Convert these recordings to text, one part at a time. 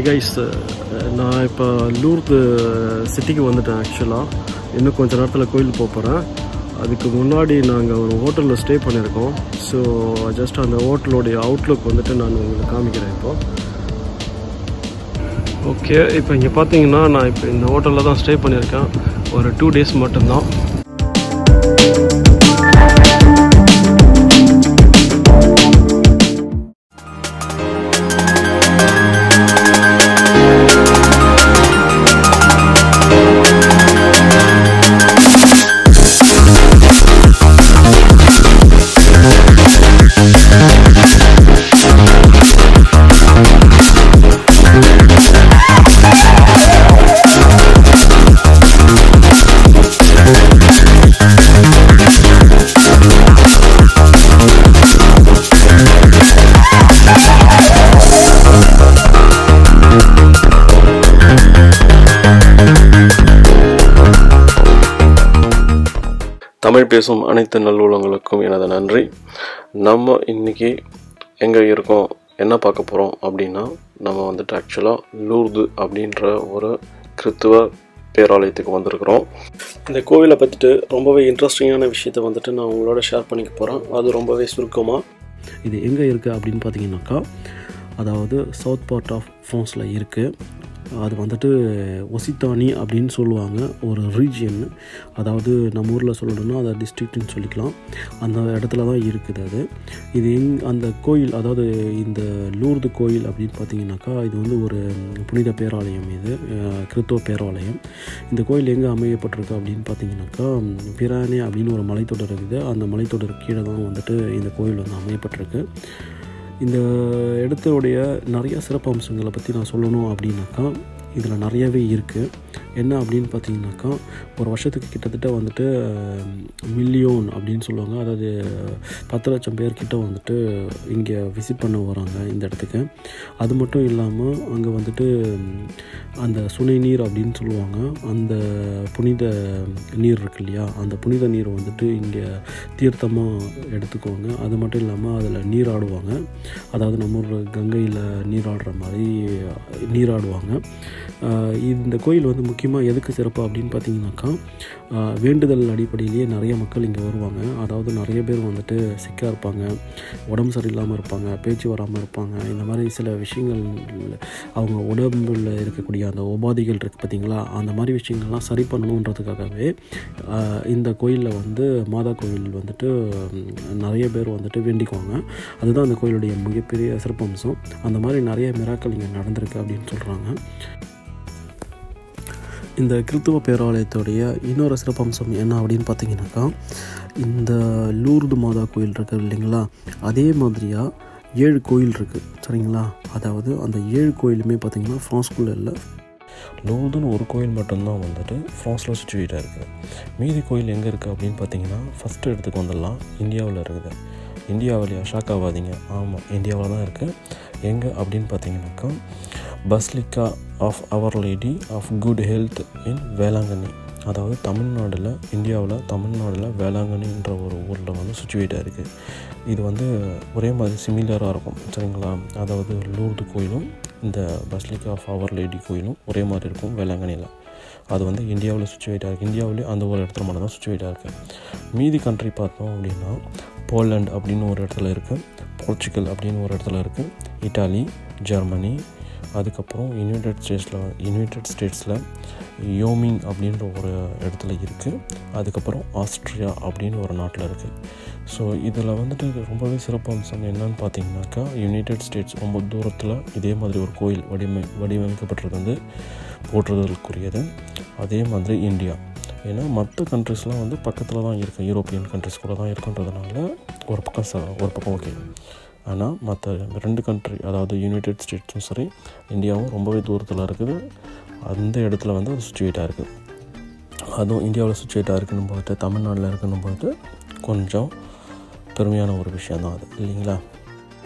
hi guys நான் இப்போ Lourdes சிட்டிக்கு வந்துட்டேன் ஆக்சுவலாக இன்னும் கொஞ்ச நேரத்தில் கோயில் போக போகிறேன் அதுக்கு முன்னாடி நாங்கள் ஒரு ஹோட்டலில் ஸ்டே பண்ணியிருக்கோம் ஸோ ஜஸ்ட் அந்த ஹோட்டலோடைய அவுட்லுக் வந்துட்டு நான் உங்களுக்கு காமிக்கிறேன் இப்போ ஓகே இப்போ இங்கே பார்த்தீங்கன்னா நான் இப்போ இந்த ஹோட்டலில் தான் ஸ்டே பண்ணியிருக்கேன் ஒரு டூ டேஸ் மட்டும்தான் தமிழ் பேசும் அனைத்து நல்லுள்ளங்களுக்கும் எனது நன்றி நம்ம இன்னைக்கு எங்கே இருக்கோம் என்ன பார்க்க போகிறோம் அப்படின்னா நம்ம வந்துட்டு ஆக்சுவலாக லூர்து அப்படின்ற ஒரு கிறித்துவ பேராலயத்துக்கு வந்திருக்கிறோம் இந்த கோவிலை பற்றிட்டு ரொம்பவே இன்ட்ரெஸ்டிங்கான விஷயத்தை வந்துட்டு நான் உங்களோட ஷேர் பண்ணிக்க போகிறேன் அது ரொம்பவே சுருக்கமாக இது எங்கே இருக்குது அப்படின்னு பார்த்தீங்கன்னாக்கா அதாவது சவுத் பார்ட் ஆஃப் ஃப்ரான்ஸில் இருக்குது அது வந்துட்டு ஒசித்தானி அப்படின்னு சொல்லுவாங்க ஒரு ரீஜியன் அதாவது நம்ம ஊரில் சொல்லணும்னா அதை டிஸ்ட்ரிக்ட்னு சொல்லிக்கலாம் அந்த இடத்துல தான் இருக்குது அது இது எங் அந்த கோயில் அதாவது இந்த லூர்து கோயில் அப்படின்னு பார்த்தீங்கன்னாக்கா இது வந்து ஒரு புனித பேராலயம் இது அஹ், கிறித்துவ பேராலயம் இந்த கோயில் எங்கே அமையப்பட்டிருக்கு அப்படின்னு பார்த்தீங்கன்னாக்கா பிரானே அப்படின்னு ஒரு மலைத்தொடர் இருக்குது அந்த மலைத்தொடர் கீழே தான் வந்துட்டு இந்த கோயில் வந்து அமையப்பட்டிருக்கு இந்த இடத்துடைய நிறைய சிறப்பம்சங்களை பற்றி நான் சொல்லணும் அப்படின்னாக்கா இதில் நிறையவே இருக்குது என்ன அப்படின்னு பார்த்தீங்கன்னாக்கா ஒரு வருஷத்துக்கு கிட்டத்தட்ட வந்துட்டு மில்லியோன் அப்படின்னு சொல்லுவாங்க அதாவது பத்து லட்சம் பேர்கிட்ட வந்துட்டு இங்கே விசிட் பண்ண வராங்க இந்த இடத்துக்கு அது மட்டும் இல்லாமல் அங்கே வந்துட்டு ம், அந்த சுனை நீர் அப்படின்னு சொல்லுவாங்க அந்த புனித நீர் இருக்கு இல்லையா அந்த புனித நீர் வந்துட்டு இங்கே தீர்த்தமாக எடுத்துக்குவாங்க அது மட்டும் இல்லாமல் அதில் நீராடுவாங்க அதாவது நம்ம ஊர் கங்கையில் நீராடுற மாதிரி நீராடுவாங்க ஆஹ் இந்த கோயில் வந்து முக்கியமாக எதுக்கு சிறப்பு அப்படின்னு பார்த்தீங்கன்னாக்கா ஆஹ் வேண்டுதல் அடிப்படையிலேயே நிறைய மக்கள் இங்கே வருவாங்க அதாவது நிறைய பேர் வந்துட்டு சிக்காக இருப்பாங்க உடம்பு சரியில்லாமல் இருப்பாங்க பேச்சு வராமல் இருப்பாங்க இந்த மாதிரி சில விஷயங்கள் அவங்க உடம்புல இருக்கக்கூடிய அந்த உபாதைகள் இருக்குது பார்த்தீங்களா அந்த மாதிரி விஷயங்கள்லாம் சரி பண்ணணுன்றதுக்காகவே ஆஹ் இந்த கோயிலில் வந்து மாதா கோயில் வந்துட்டு ம், நிறைய பேர் வந்துட்டு வேண்டிக்குவாங்க அதுதான் அந்த கோயிலுடைய மிகப்பெரிய சிறப்பம்சம் அந்த மாதிரி நிறைய மிராக்கள் இங்கே நடந்திருக்கு அப்படின்னு சொல்கிறாங்க இந்த கிறித்துவ பேராலயத்துடைய இன்னொரு சிறப்பம்சம் என்ன அப்படின்னு பார்த்தீங்கன்னாக்கா இந்த லூர்து மாதா கோயில் இருக்குது இல்லைங்களா அதே மாதிரியாக ஏழு கோயில் இருக்குது சரிங்களா அதாவது அந்த ஏழு கோயிலுமே பார்த்தீங்கன்னா ஃப்ரான்ஸ்குள்ளே இல்லை லூர்துன்னு ஒரு கோயில் மட்டும்தான் வந்துட்டு ஃப்ரான்ஸில் சுச்சுவேட்டாக இருக்குது மீதி கோயில் எங்கே இருக்குது அப்படின்னு பார்த்தீங்கன்னா ஃபஸ்ட்டு இடத்துக்கு வந்துடலாம் இந்தியாவில் இருக்குது இந்தியாவிலையா ஷாக் ஆகாதீங்க ஆமாம் இந்தியாவில் தான் இருக்குது எங்கே அப்படின்னு பார்த்தீங்கன்னாக்கா basilica of our lady of good health in Velankanni அதாவது தமிழ்நாட்டில் இந்தியாவில் தமிழ்நாட்டில் வேளாங்கண்ணின்ற ஒரு ஊரில் வந்து சுச்சுவேட்டாக இருக்குது இது வந்து ஒரே மாதிரி சிமிலராக இருக்கும் சரிங்களா அதாவது லூர்து கோயிலும் இந்த பஸ்லிகா ஆஃப் அவர் லேடி கோயிலும் ஒரே மாதிரி இருக்கும் வேளாங்கண்ணியில் அது வந்து இந்தியாவில் சுச்சுவேட்டாக இருக்குது இந்தியாவிலே அந்த ஒரு இடத்துல மட்டும் தான் சுச்சுவேட்டாக இருக்குது மீதி கண்ட்ரி பார்த்தோம் அப்படின்னா போலண்ட் அப்படின்னு ஒரு இடத்துல இருக்குது போர்ச்சுகல் அப்படின்னு ஒரு இடத்துல இருக்குது இட்டாலி ஜெர்மனி அதுக்கப்புறம் யுனைடெட் ஸ்டேட்ஸில் யுனைடெட் ஸ்டேட்ஸில் யோமிங் அப்படின்ற ஒரு இடத்துல இருக்குது அதுக்கப்புறம் ஆஸ்ட்ரியா அப்படின்னு ஒரு நாட்டில் இருக்குது ஸோ இதில் வந்துட்டு ரொம்பவே சிறப்பம்சம் என்னன்னு பார்த்தீங்கன்னாக்கா யுனைடெட் ஸ்டேட்ஸ் ரொம்ப தூரத்தில் இதே மாதிரி ஒரு கோயில் வடிவமை வடிவமைக்கப்பட்டிருக்கு வந்து போற்றுதலுக்குரியது அதே மாதிரி இந்தியா ஏன்னா மற்ற கண்ட்ரிஸ்லாம் வந்து பக்கத்தில் தான் இருக்குது யூரோப்பியன் கண்ட்ரிஸ் கூட தான் இருக்குன்றதுனால ஒரு பக்கம் ச ஒரு பக்கம் ஓகே ஆனால் மற்ற ரெண்டு கண்ட்ரி அதாவது யுனைடெட் ஸ்டேட்ஸும் சரி இந்தியாவும் ரொம்பவே தூரத்தில் இருக்குது அந்த இடத்துல வந்து அது சுச்சுவேட்டாக இருக்குது அதுவும் இந்தியாவில் சுச்சுவேட்டாக இருக்குன்னு போது தமிழ்நாட்டில் இருக்குன்னு போது கொஞ்சம் பெருமையான ஒரு விஷயந்தான் அது இல்லைங்களா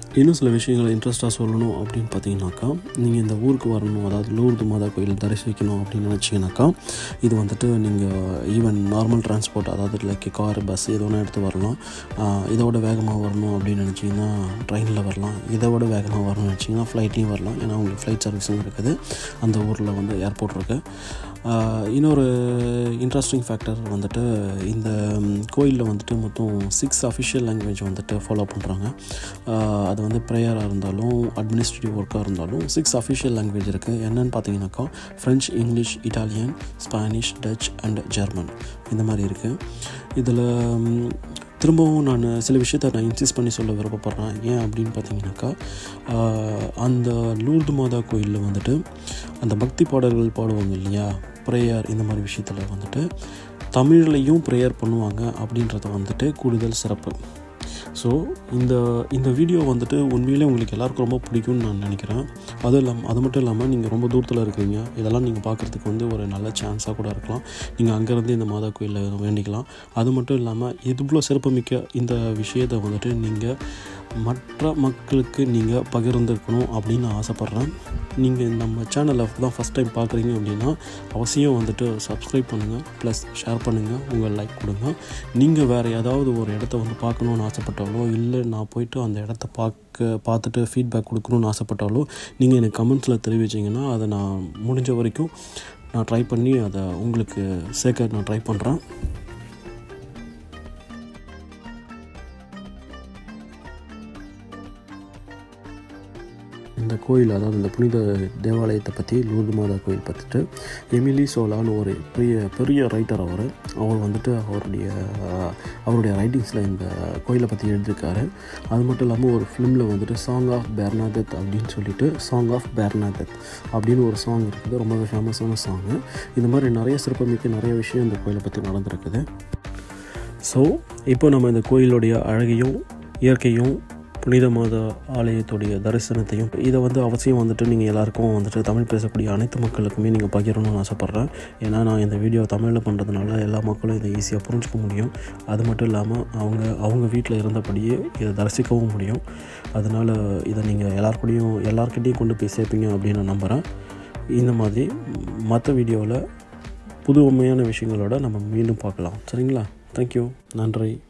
இன்னும் சில விஷயங்களை இன்ட்ரெஸ்ட்டாக சொல்லணும் அப்படின்னு பார்த்தீங்கன்னாக்கா நீங்கள் இந்த ஊருக்கு வரணும் அதாவது லூர்து மாதா கோயில் தரிசிக்கணும் அப்படின்னு நினச்சிங்கனாக்கா இது வந்துட்டு நீங்கள் ஈவன் நார்மல் டிரான்ஸ்போர்ட் அதாவது லைக் கார் பஸ் எது வேணால் எடுத்து வரலாம் ஆஹ் இதோட வேகமாக வரணும் அப்படின்னு நினச்சிங்கன்னா ட்ரெயினில் வரலாம் இதை விட வேகமாக வரணும்னு நினச்சிங்கன்னா ஃப்ளைட்லேயும் வரலாம் ஏன்னா உங்களுக்கு ஃப்ளைட் சர்வீஸும் இருக்குது அந்த ஊரில் வந்து ஏர்போர்ட் இருக்குது ஆஹ் இன்னொரு இன்ட்ரெஸ்டிங் ஃபேக்டர் வந்துட்டு இந்த கோயிலில் வந்துட்டு மொத்தம் சிக்ஸ் அஃபிஷியல் லாங்குவேஜ் வந்துட்டு ஃபாலோ பண்ணுறாங்க அது வந்து ப்ரேயராக இருந்தாலும் அட்மினிஸ்ட்ரேட்டிவ் ஒர்க்காக இருந்தாலும் சிக்ஸ் அஃபிஷியல் லாங்குவேஜ் இருக்குது என்னென்னு பார்த்தீங்கன்னாக்கா French English Italian Spanish Dutch and German இந்த மாதிரி இருக்குது இதில் திரும்பவும் நான் சில விஷயத்த நான் இன்சிஸ்ட் பண்ணி சொல்ல விருப்பப்படுறேன் ஏன் அப்படின்னு பார்த்தீங்கன்னாக்கா ஆஹ் அந்த லூர்து மாதா கோயிலில் வந்துட்டு அந்த பக்தி பாடல்கள் பாடுவாங்க இல்லையா ப்ரேயர் இந்த மாதிரி விஷயத்தில் வந்துட்டு தமிழ்லையும் ப்ரேயர் பண்ணுவாங்க அப்படின்றது வந்துட்டு கூடுதல் சிறப்பு ஸோ இந்த இந்த வீடியோ வந்துட்டு உண்மையிலே உங்களுக்கு எல்லாருக்கும் ரொம்ப பிடிக்கும்னு நான் நினைக்கிறேன் அதுவும் இல்லாமல் அது மட்டும் இல்லாமல் நீங்கள் ரொம்ப தூரத்தில் இருக்கிறீங்க இதெல்லாம் நீங்கள் பார்க்குறதுக்கு வந்து ஒரு நல்ல சான்ஸாக கூட இருக்கலாம் நீங்கள் அங்கேருந்து இந்த மாதா கோயிலில் வேண்டிக்கலாம் அது மட்டும் இல்லாமல் இவ்வளோ சிறப்புமிக்க இந்த விஷயத்தை வந்துட்டு நீங்கள் மற்ற மக்களுக்கு நீங்கள் பகிர்ந்துருக்கணும் அப்படின்னு நான் ஆசைப்பட்றேன் நீங்கள் நம்ம சேனலை தான் ஃபஸ்ட் டைம் பார்க்குறீங்க அப்படின்னா அவசியம் வந்துட்டு சப்ஸ்கிரைப் பண்ணுங்கள் ப்ளஸ் ஷேர் பண்ணுங்கள் உங்கள் லைக் கொடுங்க நீங்கள் வேறு ஏதாவது ஒரு இடத்த வந்து பார்க்கணுன்னு ஆசைப்பட்டாலோ இல்லை நான் போயிட்டு அந்த இடத்த பார்க்க பார்த்துட்டு ஃபீட்பேக் கொடுக்கணுன்னு ஆசைப்பட்டாலோ நீங்கள் எனக்கு கமெண்ட்ஸில் தெரிவிச்சிங்கன்னா அதை நான் முடிஞ்ச வரைக்கும் நான் ட்ரை பண்ணி அதை உங்களுக்கு சேர்க்க நான் ட்ரை பண்ணுறேன் இந்த கோயில் அதாவது இந்த புனித தேவாலயத்தை பற்றி லூர்து மாதா கோயில் பார்த்துட்டு எமிலி சோலான்னு ஒரு பெரிய பெரிய ரைட்டர் அவர் அவர் வந்துட்டு அவருடைய அவருடைய ரைட்டிங்ஸில் இந்த கோயிலை பற்றி எழுதியிருக்காரு அது மட்டும் இல்லாமல் ஒரு ஃபிலிமில் வந்துட்டு சாங் ஆஃப் பெர்னாதத் அப்படின்னு சொல்லிட்டு சாங் ஆஃப் பெர்னாதத் அப்படின்னு ஒரு சாங் இருக்குது ரொம்பவே ஃபேமஸான சாங்கு இந்த மாதிரி நிறைய சிறப்புமிக்க நிறைய விஷயம் இந்த கோயிலை பற்றி நடந்திருக்குது ஸோ இப்போ நம்ம இந்த கோயிலுடைய அழகையும் இயற்கையும் புனித மாத ஆலயத்துடைய தரிசனத்தையும் இதை வந்து அவசியம் வந்துட்டு நீங்கள் எல்லாருக்கும் வந்துட்டு தமிழ் பேசக்கூடிய அனைத்து மக்களுக்குமே நீங்கள் பகிரணும்னு ஆசைப்பட்றேன் ஏன்னா நான் இந்த வீடியோ தமிழில் பண்ணுறதுனால எல்லா மக்களும் இதை ஈஸியாக புரிஞ்சுக்க முடியும் அது மட்டும் இல்லாமல் அவங்க அவங்க வீட்டில் இருந்தபடியே இதை தரிசிக்கவும் முடியும் அதனால் இதை நீங்கள் எல்லாருக்கூடையும் எல்லாருக்கிட்டையும் கொண்டு போய் சேர்ப்பீங்க அப்படின்னு நான் நம்புகிறேன் இந்த மாதிரி மற்ற வீடியோவில் புது உண்மையான விஷயங்களோட நம்ம மீண்டும் பார்க்கலாம் சரிங்களா தேங்க்யூ நன்றி